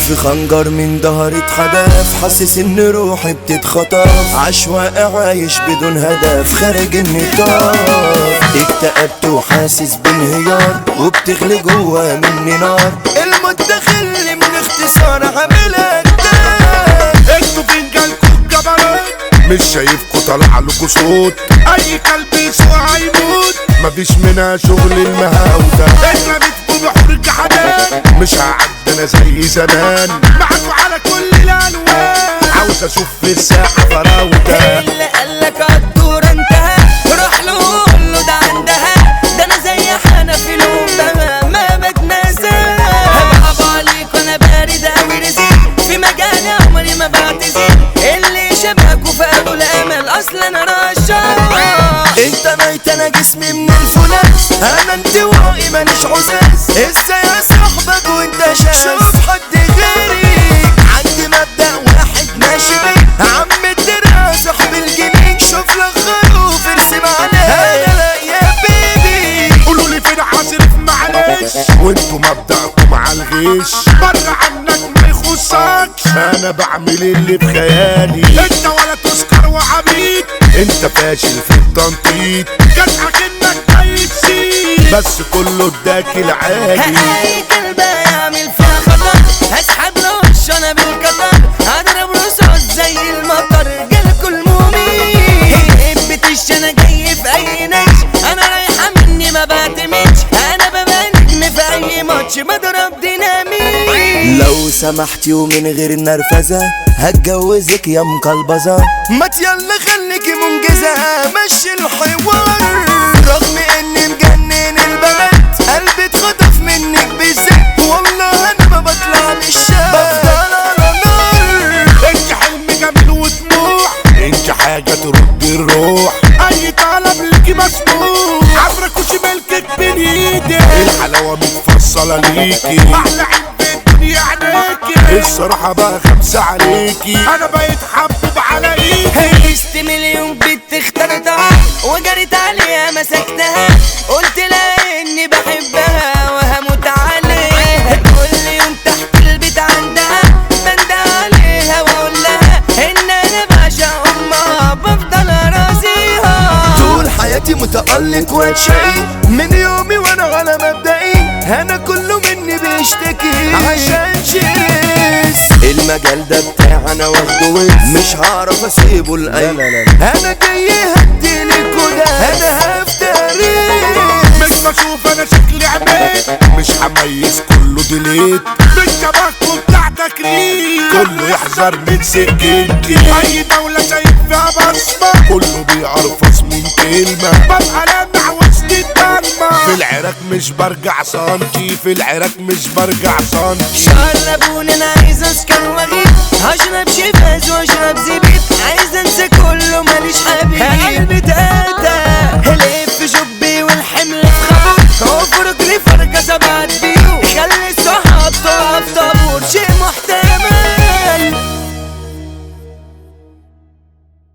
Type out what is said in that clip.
في خنجر من ظهري اتحدف حاسس ان روحي بتتخطف عشوائي عايش بدون هدف خارج النطاق اكتئبت وحاسس بانهيار وبتغلي جوا مني نار الموت داخلي من اختصار عاملها كتاب انتوا فنجانكوا الجبروت مش شايفكوا طالع لكوا صوت اي كلب يسوع هيموت مفيش منها شغل المهاودة احنا بتكون بحور الجحدان مش هعد انا زي زمان معاكوا على كل الالوان عاوز اشوف في الساحة فراودة اللي قالك عالدور انتهى روح له قول له ده عندها ده انا زي حنفي لومبها ما بتنسى هبقى عليك وانا بارد اوي رزق في مجالي عمري ما بعتذر اللي شبهك وفاقوا الامل اصلا انا رشاق انت ميت انا جسمي من الفولاذ انا انطوائي مانيش عزاز ازاي يا صاحبك وانت شاذ شوف حد غيري عندي مبدأ واحد ماشي بيه عم الدرع صاحب الجنيه شوف لك خروف ارسم عليه انا لا يا بيبي قولوا لي فين عصرف معلش وانتوا مبدأكم على الغش بره عنك ما يخصكش انا بعمل اللي بخيالي انت ولا تسكر وعبيد انت فاشل في التنطيط جدعك انك جاي تسيب بس كله اداك العادي اي كلب يعمل فيها خطر هسحب له وش انا بالقطر هضرب رصاص زي المطر جالكوا المومي بتش انا جاي في اي نش انا رايحه مني ما بعتمدش انا ببقى نجم في اي ماتش بضرب ديناميت لو سمحتي ومن غير نرفزة هتجوزك يا مقلبزة ما يلا خليكي منجزة مشي الحوار رغم اني مجنن البنات قلبي اتخطف منك بالذات والله انا ما بطلع من الشارع بفضل على نار انت حلم جميل وطموح انت حاجة ترد الروح اي طلب ليكي مسموح عمرك وشمالك بين ايدي الحلاوة متفصلة ليكي احلى عين في الدنيا عينيكي الصراحة بقى خمسة عليكي انا بقيت حبب على ايدي هيست مليون بنت اخترتها وجريت عليها مسكتها قلت لها اني بحبها وهموت عليها كل يوم تحت البيت عندها بند عليها واقول لها ان انا بعشق امها بفضل ارازيها طول حياتي متألق واتشقي من يومي وانا على مبدئي انا كله مني بيشتكي عشان شيس المجال ده بتاع انا واخده وز مش هعرف اسيبه لاي لا لا انا جاي هديلك وده انا هفتري مش بشوف انا شكلي عميد مش هميز كله ديليت مش شبهكوا بتاع تكريم كله يحذر من سكتي اي دولة شايف فيها بصمة كله بيعرف من كلمة ببقى لامع وسط الدمة في العراق مش برجع سنتي في العراق مش برجع سنتي شربوني انا عايز اسكر واغيب هشرب شيفاز واشرب زبيب عايز انسى كله ماليش حبيب قلبي تاتا